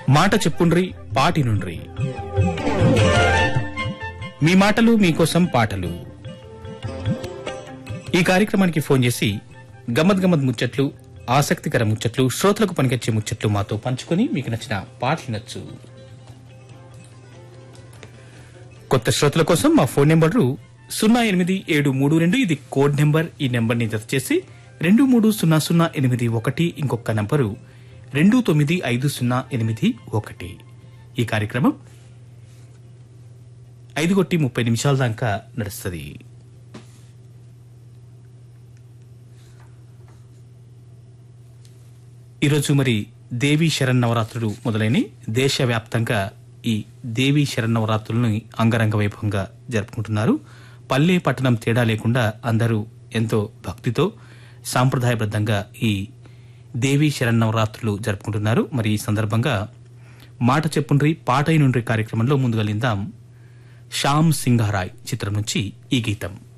మాట చెప్పుండ్రి పాటి నుండ్రి మీ మాటలు మీకోసం పాటలు ఈ కార్యక్రమానికి ఫోన్ చేసి గమ్మత్ గమ్మత్ ముచ్చట్లు ఆసక్తికర ముచ్చట్లు శ్రోతలకు పనికొచ్చే ముచ్చట్లు మాతో పంచుకొని మీకు నచ్చిన పాటలు నచ్చు కొత్త శ్రోతల కోసం మా ఫోన్ నెంబరు సున్నా ఎనిమిది ఏడు మూడు రెండు ఇది కోడ్ నెంబర్ ఈ నెంబర్ని జత చేసి రెండు మూడు సున్నా సున్నా ఎనిమిది ఒకటి ఇంకొక నంబరు రెండు తొమ్మిది ఐదు సున్నా ఎనిమిది ఒకటి ఈ కార్యక్రమం ఐదు కొట్టి ముప్పై నిమిషాల దాకా నడుస్తుంది ఈరోజు మరి దేవీ శరన్నవరాత్రులు మొదలైన దేశవ్యాప్తంగా ఈ దేవీ శరన్నవరాత్రులను అంగరంగ వైభవంగా జరుపుకుంటున్నారు పల్లె పట్టణం తేడా లేకుండా అందరూ ఎంతో భక్తితో సాంప్రదాయబద్ధంగా ఈ దేవీ శరన్నవరాత్రులు జరుపుకుంటున్నారు మరి ఈ సందర్భంగా మాట చెప్పుండ్రి పాటై నుండ్రి కార్యక్రమంలో ముందుగా లిందాం శ్యామ్ సింగారాయ్ చిత్రం నుంచి ఈ గీతం